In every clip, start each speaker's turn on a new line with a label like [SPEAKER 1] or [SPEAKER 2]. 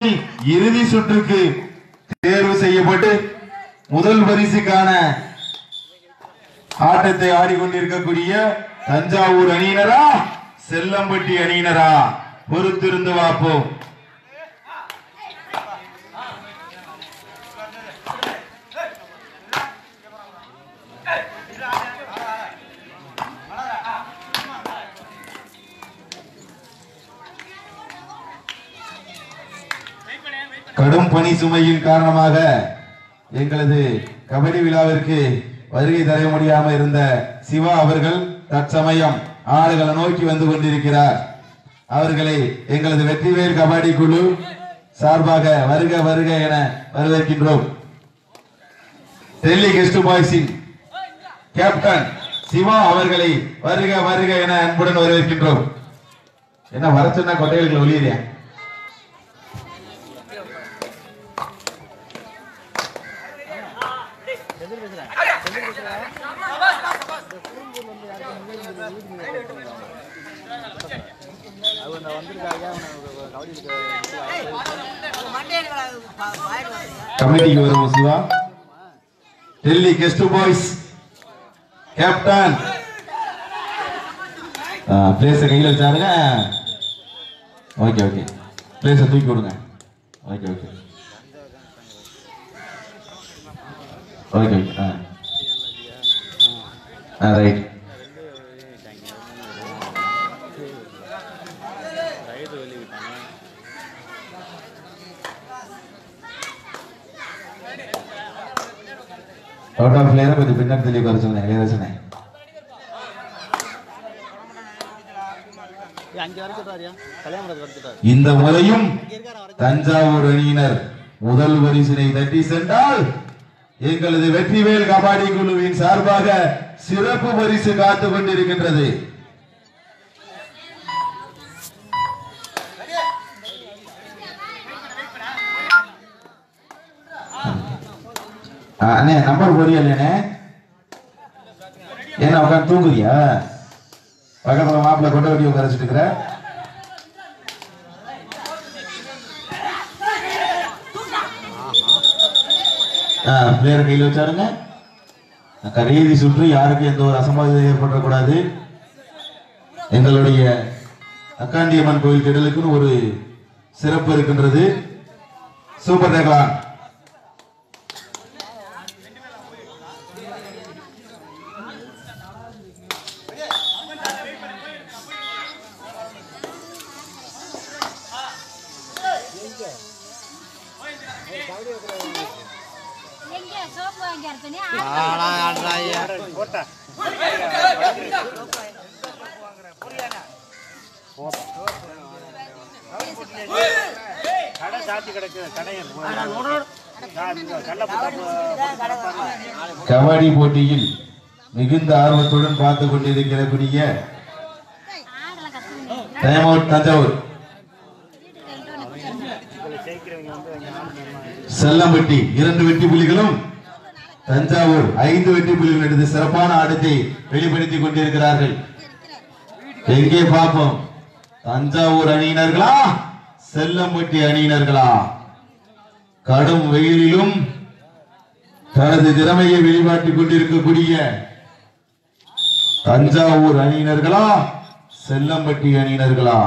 [SPEAKER 1] இறுதி சுற்றுக்கு தேர்வு செய்யப்பட்டு முதல் பரிசுக்கான ஆட்டத்தை ஆடிக்கொண்டிருக்கக்கூடிய தஞ்சாவூர் அணியினரா செல்லம்பட்டி அணியினரா பொறுத்திருந்து பார்ப்போம் கடும் பணி சுமையின் காரணமாக எங்களது கபடி விழாவிற்கு வருகை தர முடியாமல் இருந்த சிவா அவர்கள் தற்சமயம் ஆடுகளை நோக்கி வந்து கொண்டிருக்கிறார் அவர்களை எங்களது வெற்றிவேல் கபடி குழு சார்பாக வருக வருக என வரவேற்கின்றோம் டெல்லி கெஸ்ட் பாய்ஸின் கேப்டன் சிவா அவர்களை வருக வருக என அன்புடன் வரவேற்கின்றோம் என்ன வர சொன்னா கொட்டைகளுக்கு ஒளியிறியா கமிட்டிக்கு வருவோம் Siva Delhi guest boys captain பிளேஸ கையில் வச்சாருங்க ஓகே ஓகே பிளேஸ தூக்கி விடுங்க ஓகே ஓகே ஓகே ஓகே ஆ ஆ ரைட் அவுட் ஆஃப் பிளேயரை கொஞ்சம் பின்னாடி தள்ளி உட்கார சொல்லுங்க இளையராஜனே
[SPEAKER 2] அஞ்சு வரைச்சுட்டாரியா கல்யாணம் வரைச்சுட்டாரு
[SPEAKER 1] இந்த முறையும் தஞ்சாவூர் அணியினர் முதல் பரிசினை தட்டி சென்றால் எங்களது வெற்றிவேல் கபாடி குழுவின் சார்பாக சிறப்பு பரிசு காத்துக் கொண்டிருக்கின்றது ஆ, அண்ணே நம்பர் போறியா இல்லையாண்ணே என்ன உட்காந்து தூங்குறியா பக்கத்துல மாப்பிள்ளை கொண்ட வெட்டி உட்கார வச்சுட்டு இருக்கிற பிளேயர் கையில் வச்சாருங்க கடைசி சுற்று யாருக்கும் எந்த ஒரு அசம்பாவிதம் ஏற்படக்கூடாது எங்களுடைய அக்காண்டியம்மன் கோயில் திடலுக்குன்னு ஒரு சிறப்பு இருக்கின்றது சூப்பர் டேக்லான்
[SPEAKER 3] எங்க சோப்பு வாங்கி அர்த்தனே
[SPEAKER 2] கடை சாத்தி கிடக்கு கடையில்
[SPEAKER 1] கபடி போட்டியில் மிகுந்த ஆர்வத்துடன் பார்த்து கொண்டிருக்கிறக்கூடிய
[SPEAKER 3] ஆடலாம் கஷ்டம்
[SPEAKER 1] டைம் அவுட் தஞ்சாவூர் செல்லம்பட்டி இரண்டு வெற்றி புள்ளிகளும் தஞ்சாவூர் ஐந்து வெற்றி புள்ளிகள் எடுத்து சிறப்பான ஆட்டத்தை வெளிப்படுத்திக் கொண்டிருக்கிறார்கள் எங்கே பார்ப்போம் தஞ்சாவூர் அணியினர்களா செல்லம்பட்டி அணியினர்களா கடும் வெயிலிலும் தனது திறமையை வெளிப்பாட்டிக் கொண்டிருக்கக்கூடிய தஞ்சாவூர் அணியினர்களா செல்லம்பட்டி அணியினர்களா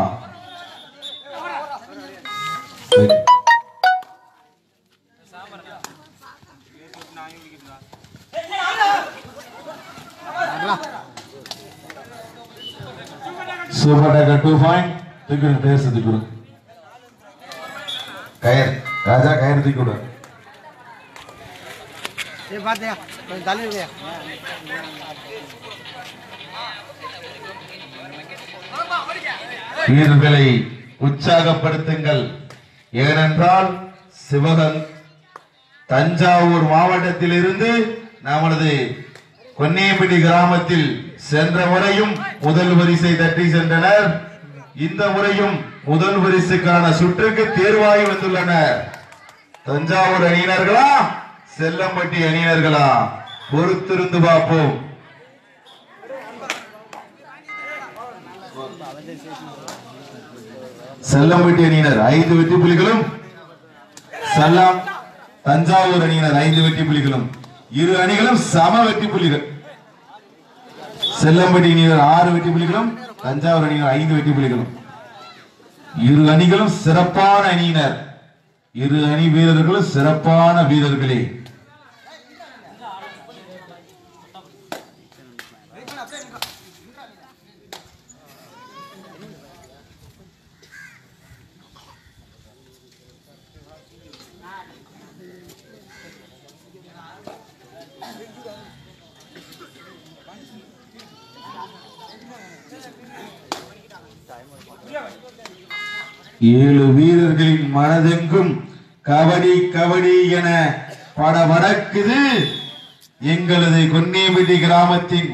[SPEAKER 1] சூப்பர் டேக்கர் டூ பாயிண்ட் தூக்கி பேர் தூக்கி கொடு கயர் ராஜா கயர் தூக்கி கொடு
[SPEAKER 2] ஏ பாத்தியா கொஞ்சம் தள்ளி விடுயா
[SPEAKER 1] வீரர்களை உற்சாகப்படுத்துங்கள் ஏனென்றால் சிவகங் தஞ்சாவூர் மாவட்டத்திலிருந்து நமது கொன்னியம்பட்டி கிராமத்தில் சென்ற முறையும் முதல் பரிசை தட்டி சென்றனர் இந்த முறையும் முதல் பரிசுக்கான சுற்றுக்கு தேர்வாகி வந்துள்ளனர் தஞ்சாவூர் அணியினர்களா செல்லம்பட்டி அணியினர்களா பொறுத்திருந்து பார்ப்போம் செல்லம்பட்டி அணியினர் ஐந்து வெற்றி புலிகளும் சல்லாம் தஞ்சாவூர் அணியினர் ஐந்து வெற்றி புள்ளிகளும் இரு அணிகளும் சம வெற்றி புள்ளிகள் செல்லம்பட்டி அணியினர் ஆறு வெற்றி புள்ளிகளும் தஞ்சாவூர் அணியினர் ஐந்து வெற்றி புள்ளிகளும் இரு அணிகளும் சிறப்பான அணியினர் இரு அணி வீரர்களும் சிறப்பான வீரர்களே ஏழு வீரர்களின் மனதெங்கும் கபடி கபடி என படபடக்குது எங்களது கொன்னேமிட்டி கிராமத்தின்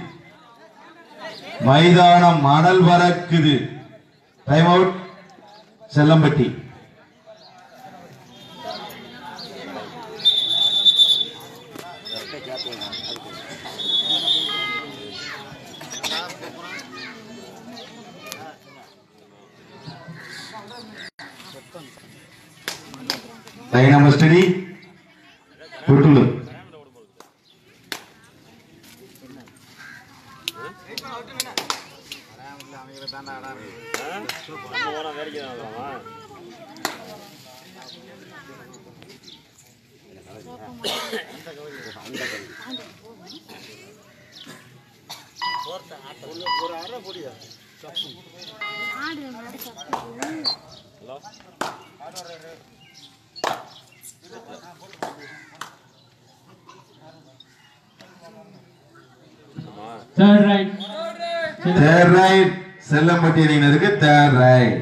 [SPEAKER 1] மைதானம் மணல் பறக்குது time out Chellampatti dynamo steady புட்டுலு
[SPEAKER 3] ஆடு மாடு சாப்பிட்டு
[SPEAKER 4] Third right.
[SPEAKER 1] Third right Chellampatti அணியினருக்கு தேர் ரைட்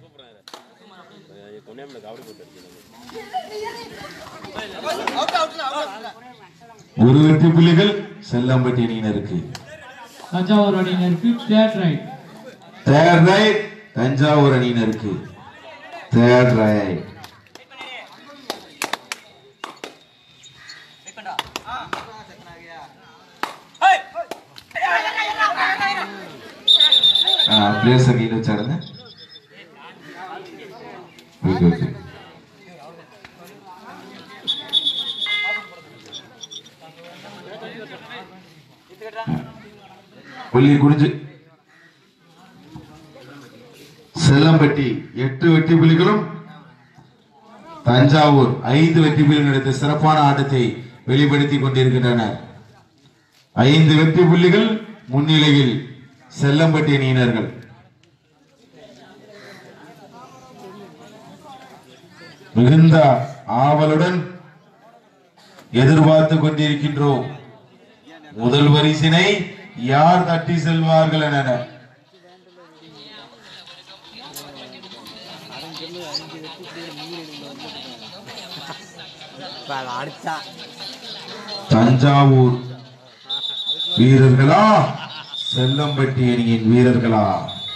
[SPEAKER 1] ஒரு வெற்றி புள்ளிகள் செல்லம்பட்டி அணியினருக்கு
[SPEAKER 4] தஞ்சாவூர் அணியினருக்கு third right.
[SPEAKER 1] Third right Thanjavur அணியினருக்கு தேர் ரைட் பிளேஸ் கையில் வச்சாடுங்க ஓகே ஓகே புள்ளி குடிஞ்சு செல்லம்பட்டி எட்டு வெற்றி புலிகளும் தஞ்சாவூர் ஐந்து வெற்றி புலிகள் எடுத்த சிறப்பான ஆட்டத்தை வெளிப்படுத்திக் கொண்டிருக்கின்றனர் ஐந்து வெற்றி புள்ளிகள் முன்னிலையில் செல்லம்பட்டி அணியினர்கள் மிகுந்த ஆவலுடன் எதிர்பார்த்து கொண்டிருக்கின்றோம் முதல் பரிசினை யார் தட்டி செல்வார்கள் என
[SPEAKER 2] அடிச்சா
[SPEAKER 1] தஞ்சாவூர் வீரர்களா செல்லம்பட்டி அணியின் வீரர்களா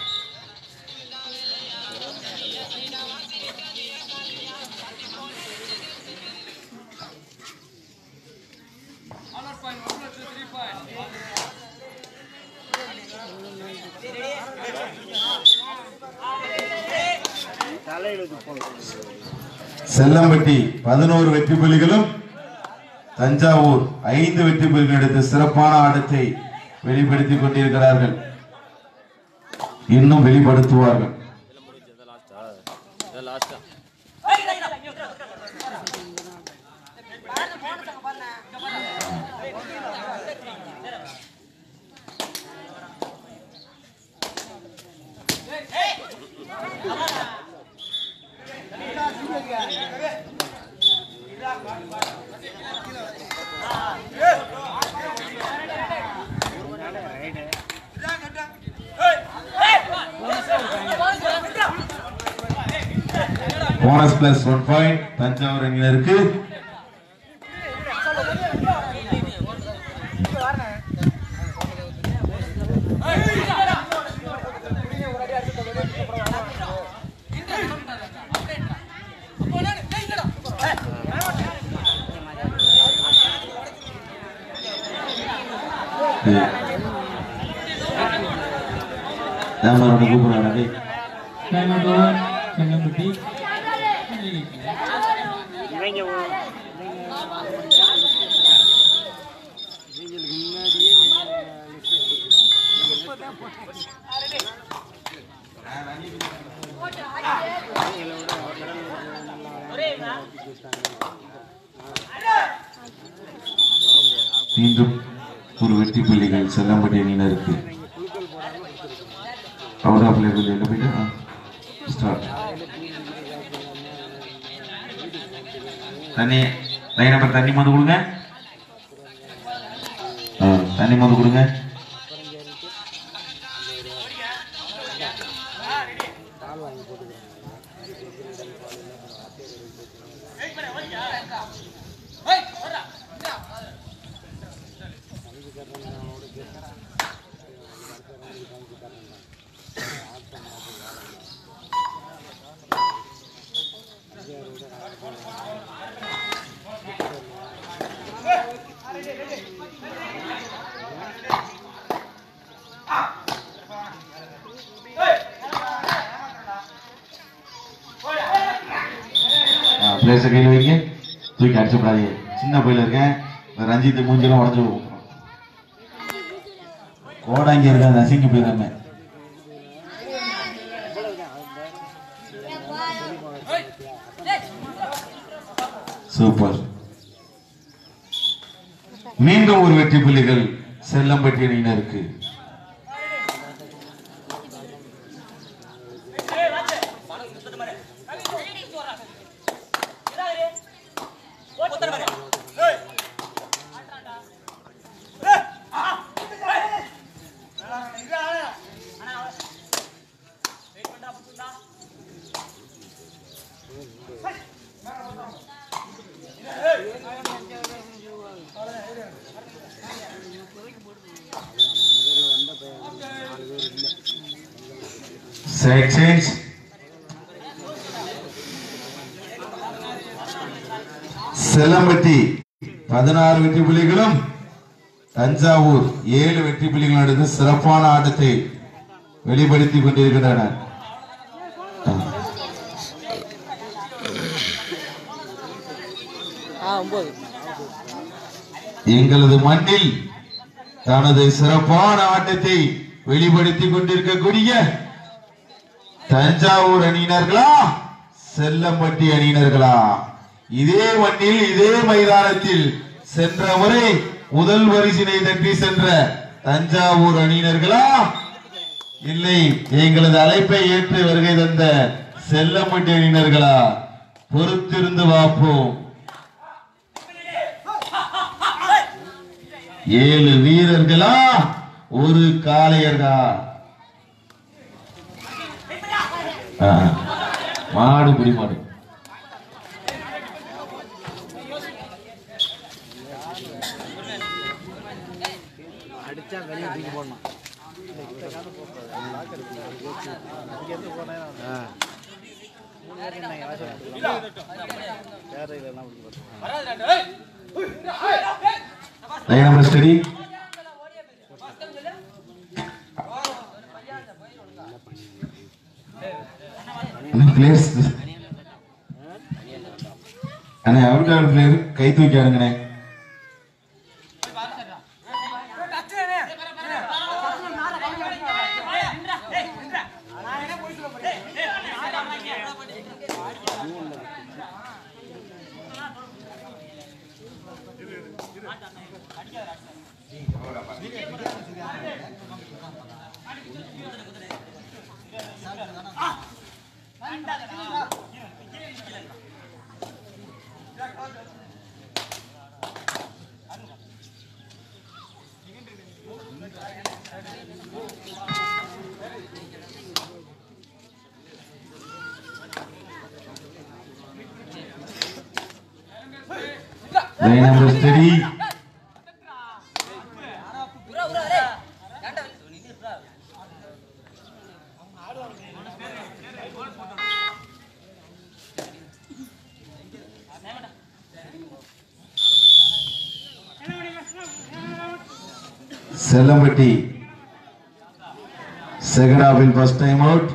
[SPEAKER 1] செல்லம்பட்டி பதினோரு வெற்றி புலிகளும் தஞ்சாவூர் ஐந்து வெற்றி புலிகள் எடுத்த சிறப்பான ஆட்டத்தை வெளிப்படுத்திக் கொண்டிருக்கிறார்கள் இன்னும் வெளிப்படுத்துவார்கள் bonus plus one point Thanjavur அணியினருக்கு ஏன் கூப்பிடுறாங்க
[SPEAKER 4] Time out over. செங்கம்பட்டி.
[SPEAKER 1] மீண்டும் ஒரு வெற்றி புள்ளிகள் செல்லம்படி அணியினருக்கு அவுட் ஆஃப் லெவல் என்ன போயிட்டு ஸ்டார்ட் தண்ணி லைன் நம்பர் தண்ணி மந்து கொடுங்க ஆ, தண்ணி மந்து கொடுங்க பிளேஸ கையில் வைங்க தூக்கி அடிச்சப்படாதீங்க சின்ன பையில இருக்கேன் இந்த ரஞ்சித் மூஞ்செல்லாம் உடஞ்சு கோடாங்கி இருக்க அந்த அசிங்கி போயிருக்காம சூப்பர் மீண்டும் ஒரு வெற்றி புள்ளிகள் செல்லம்பட்டி அணியினருக்கு Side change. செல்லம்பட்டி பதினாறு வெற்றி புள்ளிகளும் தஞ்சாவூர் ஏழு வெற்றி புள்ளிகளும் எடுத்து சிறப்பான ஆட்டத்தை வெளிப்படுத்திக் கொண்டிருக்கின்றனர்
[SPEAKER 2] ஆ ஒம்பது
[SPEAKER 1] எங்களது மண்ணில் தனது சிறப்பான ஆட்டத்தை வெளிப்படுத்திக் கொண்டிருக்கக்கூடிய தஞ்சாவூர் அணியினர்களா செல்லம்பட்டி அணியினர்களா இதே மண்ணில் இதே மைதானத்தில் சென்ற முறை முதல் வரிசினை தட்டி சென்ற தஞ்சாவூர் அணியினர்களா இல்லை எங்களது அழைப்பை ஏற்று வருகை தந்த செல்லம்பட்டி அணியினர்களா பொறுத்திருந்து பார்ப்போம் ஏழு வீரர்களா ஒரு காளையர்களா ஆ, மாடு புடி மாடு
[SPEAKER 2] அடிச்சா வெளியே தூக்கி போடணும் ஆ வேற இதெல்லாம்
[SPEAKER 1] லைன் நம்பர் ஸ்டடி பிளேயர்ஸ் அண்ணே அவுட் ஆர் பிளேயர் கை தூக்கி ஆடுங்கண்ணே line number steady Chellampatti second ஹாஃபில் first time out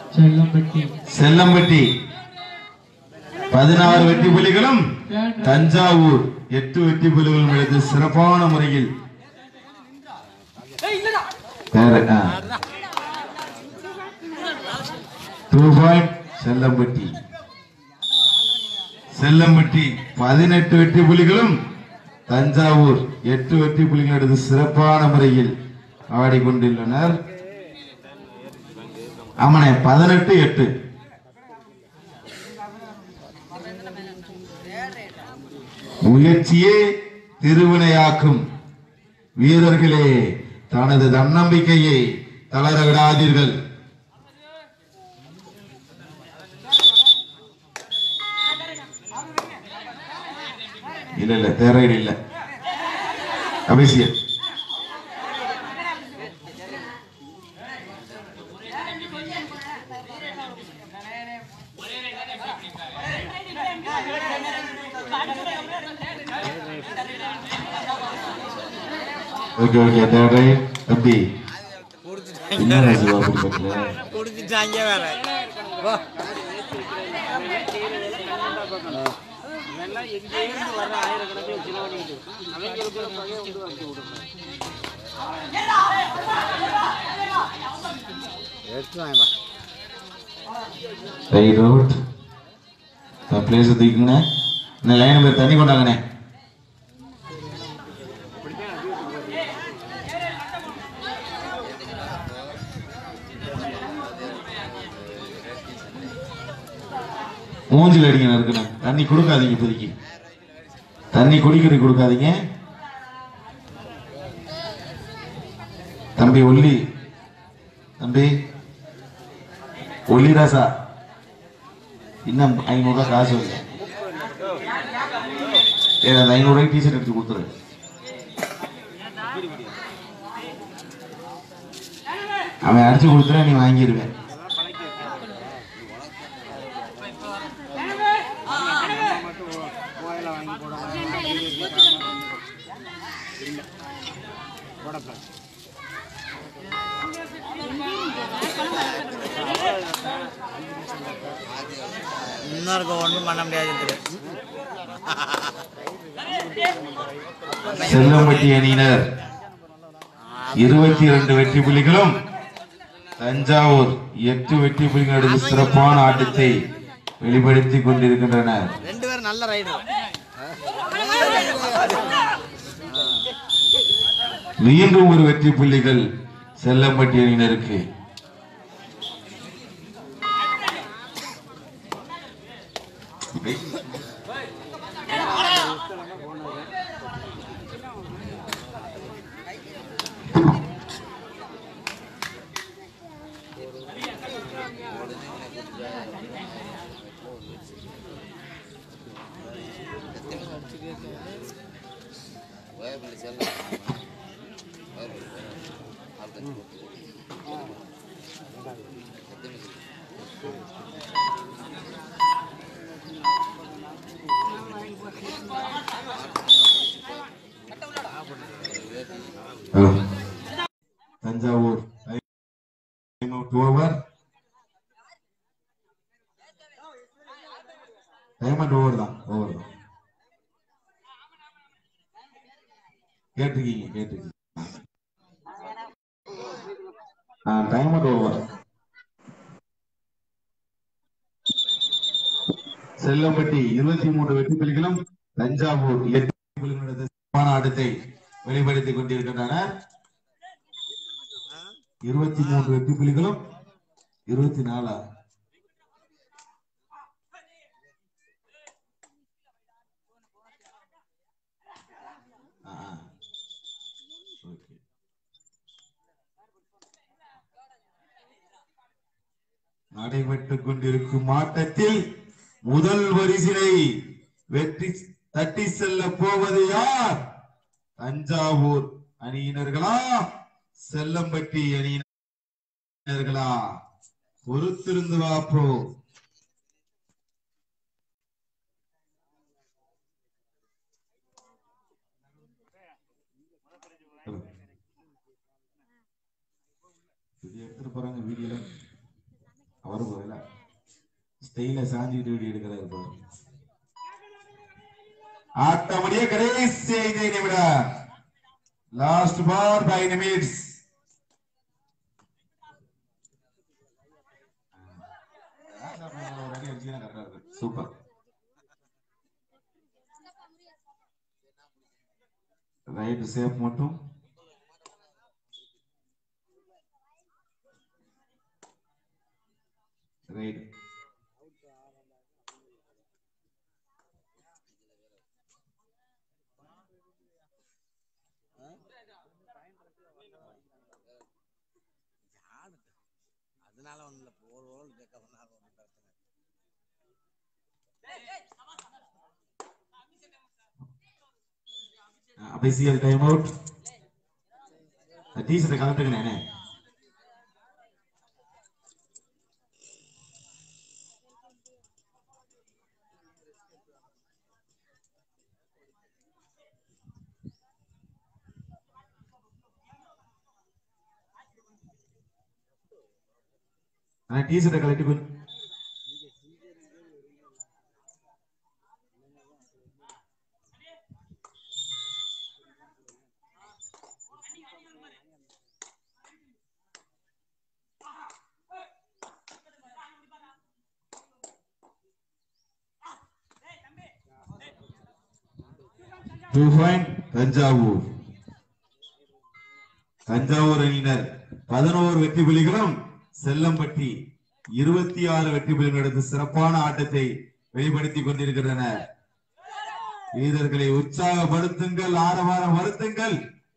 [SPEAKER 4] Chellampatti
[SPEAKER 1] Chellampatti பதினாறு வெற்றி புலிகளும்
[SPEAKER 4] தேர்ட் ரைட்
[SPEAKER 1] தஞ்சாவூர் எட்டு வெற்றி புலிகளும் எடுத்து சிறப்பான முறையில் வேற, ஆ. Two point செல்லம்பட்டி செல்லம்பட்டி பதினெட்டு வெற்றி புலிகளும் தஞ்சாவூர் எட்டு வெற்றி புலிகள் எடுத்து சிறப்பான முறையில் ஆடிக்கொண்டுள்ளனர் ஆமாண்ணே பதினெட்டு எட்டு முயற்சியே திருவினையாக்கும் வீரர்களே தனது தன்னம்பிக்கையை தளர விடாதீர்கள் இல்ல இல்ல தேரைடு இல்ல அபிஷேக் ஓகே ஓகே தேரை தம்பி என்ன ராசி அப்படி பக்கல
[SPEAKER 2] குடிச்சிட்டாங்க வேற வா இதெல்லாம் எங்கேருந்து வர ஆயிரக்கணக்கில் செலவழிக்குது அவங்களுக்கு ஒரு பகையை விட்டு வந்து விடுங்க எடுத்து வாங்க
[SPEAKER 1] ரைட் அவுட் பிளேஸ் தூக்கிங்க இந்த லைன் பேர் தண்ணி கொண்டாங்கண்ணே மூஞ்சில் அடிங்க இருக்கணும் தண்ணி கொடுக்காதீங்க இப்போதைக்கு தண்ணி குடிக்கிறது கொடுக்காதீங்க தம்பி ஒல்லி தம்பி ஒல்லிராசா இன்னும் ஐநூறுரூவா காசு வருது ஏ அந்த ஐநூறுரூவாய்க்கு டிஷர்ட் எடுத்து கொடுத்துரு அவன் அடிச்சு கொடுத்துட்டா நீ வாங்கிடுவேன்
[SPEAKER 2] கோயில வாங்கி போடுவாங்க போடப்பா இன்னொருக்கு ஒன்றும் பண்ண முடியாது
[SPEAKER 1] செல்லம்பட்டி அணியினர் இருபத்தி இரண்டு வெற்றி புள்ளிகளும் தஞ்சாவூர் எட்டு வெற்றி புள்ளிகள் எடுத்து சிறப்பான ஆட்டத்தை வெளிப்படுத்திக் கொண்டிருக்கின்றனர்
[SPEAKER 2] ரெண்டு பேரும் நல்ல ரைடர்
[SPEAKER 1] மீண்டும் ஒரு வெற்றி புள்ளிகள் செல்லம்பட்டி அணியினருக்கு ஹலோ தஞ்சாவூர் ஓவர் டைமண்ட் ஓவர் தான் ஓவர் தான் கேட்டிருக்கீங்க கேட்டிருக்கீங்க டைமண்ட் ஓவர் செல்லம்பட்டி இருபத்தி மூன்று வெற்றி புலிகளும் தஞ்சாவூர் எட்டு புலிகளோட சிறப்பான ஆட்டத்தை வெளிப்படுத்திக் கொண்டிருக்கின்றன இருபத்தி மூன்று வெற்றி புலிகளும் இருபத்தி நாலா ஆ, ஆ. Okay. நடைபெற்றுக் கொண்டிருக்கும் ஆட்டத்தில் முதல் வரிசினை வெற்றி தட்டி செல்ல போவது யார் தஞ்சாவூர் அணியினர்களா செல்லம்பட்டி அணியினர்களா பொறுத்திருந்து வாப்போ இது எடுத்துட்டு போறாங்க வீடியோல அவரு போகல ஸ்டைல சாஞ்சிட்டு வீடியோ எடுக்கிறாரு பாரு ஆட்டமுடிய கடைசி ஐந்து நிமிடம் last for five minutes super right safe மட்டும் ரைட்
[SPEAKER 2] அதனால ஒண்ணு இல்ல ஒரு ஓல் கேட்க பண்ணாலும் ஒன்றும் பிரச்சனை இல்லை.
[SPEAKER 1] அபிசியல் டைம் அவுட் டீச்சரை கலந்துக்கணே டீச்சரை கலட்டி கொண்டு டூ பாயிண்ட் தஞ்சாவூர் தஞ்சாவூர் அணியினர் பதினோரு வெற்றி புலிகளும் செல்லம்பட்டி இருபத்தி ஆறு வெற்றி புலிகள் எடுத்து சிறப்பான ஆட்டத்தை வெளிப்படுத்திக் கொண்டிருக்கின்றனர் வீரர்களை உற்சாகப்படுத்துங்கள் ஆரவாரம் வருத்துங்கள்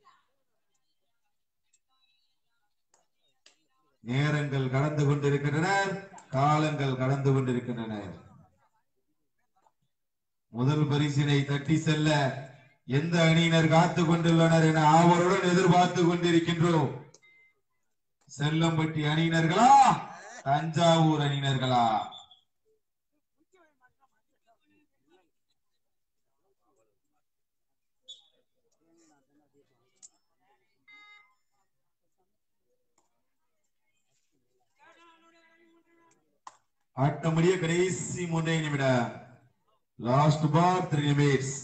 [SPEAKER 1] நேரங்கள் கடந்து கொண்டிருக்கின்றனர் காலங்கள் கடந்து கொண்டிருக்கின்றன முதல் பரிசினை தட்டி செல்ல எந்த அணியினர் காத்து கொண்டுள்ளனர் என ஆவலுடன் எதிர்பார்த்து கொண்டிருக்கின்றோம் செல்லம்பட்டி அணியினர்களா தஞ்சாவூர் அணியினர்களா ஆட்டமுடிய கடைசி மூன்றே நிமிடம் லாஸ்ட் பார் த்ரீ நிமிட்ஸ்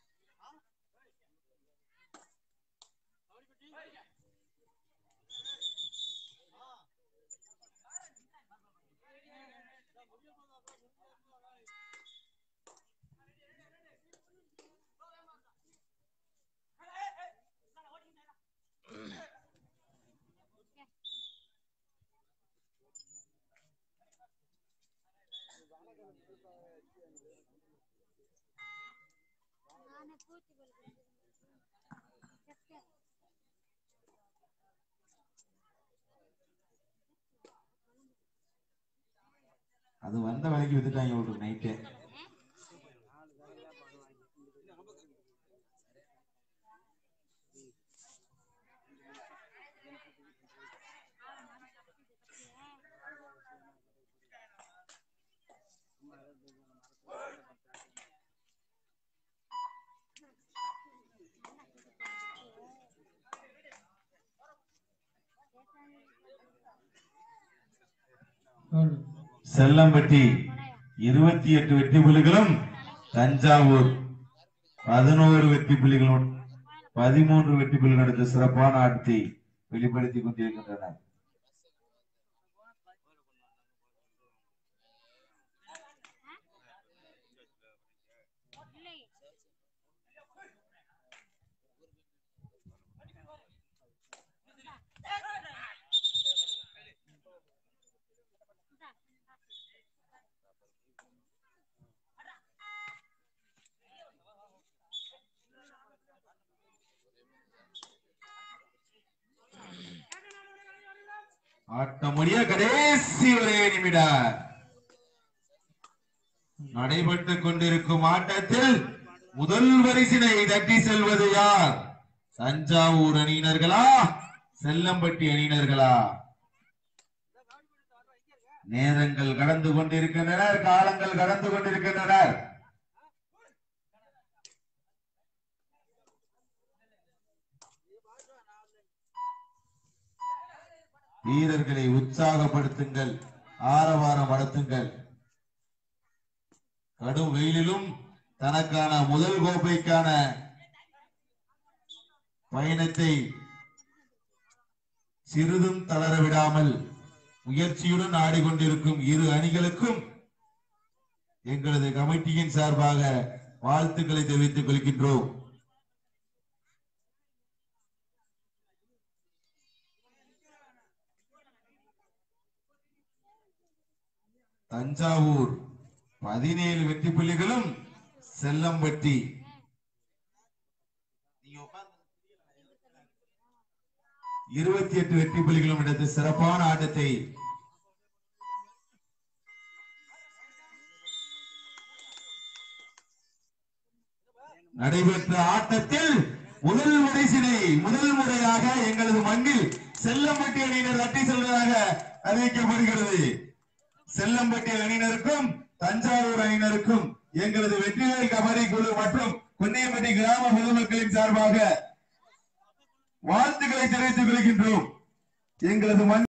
[SPEAKER 3] நானே பூச்சி பல்குறது
[SPEAKER 1] அது வந்த வேலைக்கு வித்துட்டாங்க உங்களுக்கு நைட்டே
[SPEAKER 4] Third.
[SPEAKER 1] செல்லம்பட்டி இருபத்தி எட்டு வெற்றி புலிகளும் தஞ்சாவூர் பதினோரு வெற்றி புலிகளும் பதிமூன்று வெற்றி புலிகள் எடுத்து சிறப்பான ஆட்டத்தை வெளிப்படுத்திக் கொண்டிருக்கின்றனர்
[SPEAKER 3] இல்லை
[SPEAKER 1] ஆட்டமுடிய கடைசி ஒரே நிமிடம் நடைபெற்றுக் கொண்டிருக்கும் ஆட்டத்தில் முதல் பரிசினை தட்டி செல்வது யார் தஞ்சாவூர் அணியினர்களா செல்லம்பட்டி அணியினர்களா நேரங்கள் கடந்து கொண்டிருக்கின்றனர் காலங்கள் கடந்து கொண்டிருக்கின்றனர் வீரர்களை உற்சாகப்படுத்துங்கள் ஆரவாரம் நடத்துங்கள் கடும் வெயிலிலும் தனக்கான முதல் கோப்பைக்கான பயணத்தை சிறிதும் தளர விடாமல் முயற்சியுடன் ஆடிக்கொண்டிருக்கும் இரு அணிகளுக்கும் எங்களது கமிட்டியின் சார்பாக வாழ்த்துக்களை தெரிவித்துக் கொள்கின்றோம் தஞ்சாவூர் பதினேழு வெற்றி புள்ளிகளும் செல்லம்பட்டி இருபத்தி எட்டு வெற்றி புள்ளிகளும் எடுத்து சிறப்பான ஆட்டத்தை நடைபெற்ற ஆட்டத்தில் முதல் முறைசினை முதல் முறையாக எங்களது மண்ணில் செல்லம்பட்டி அணியினர் தட்டி செல்வதாக அறிவிக்கப்படுகிறது செல்லம்பட்டி அணியினருக்கும் தஞ்சாவூர் அணியினருக்கும் எங்களது வெற்றிவேல் கபடி குழு மற்றும் கொன்னியம்பட்டி கிராம பொதுமக்களின் சார்பாக வாழ்த்துக்களை தெரிவித்துக் கொள்கின்றோம் எங்களது மண்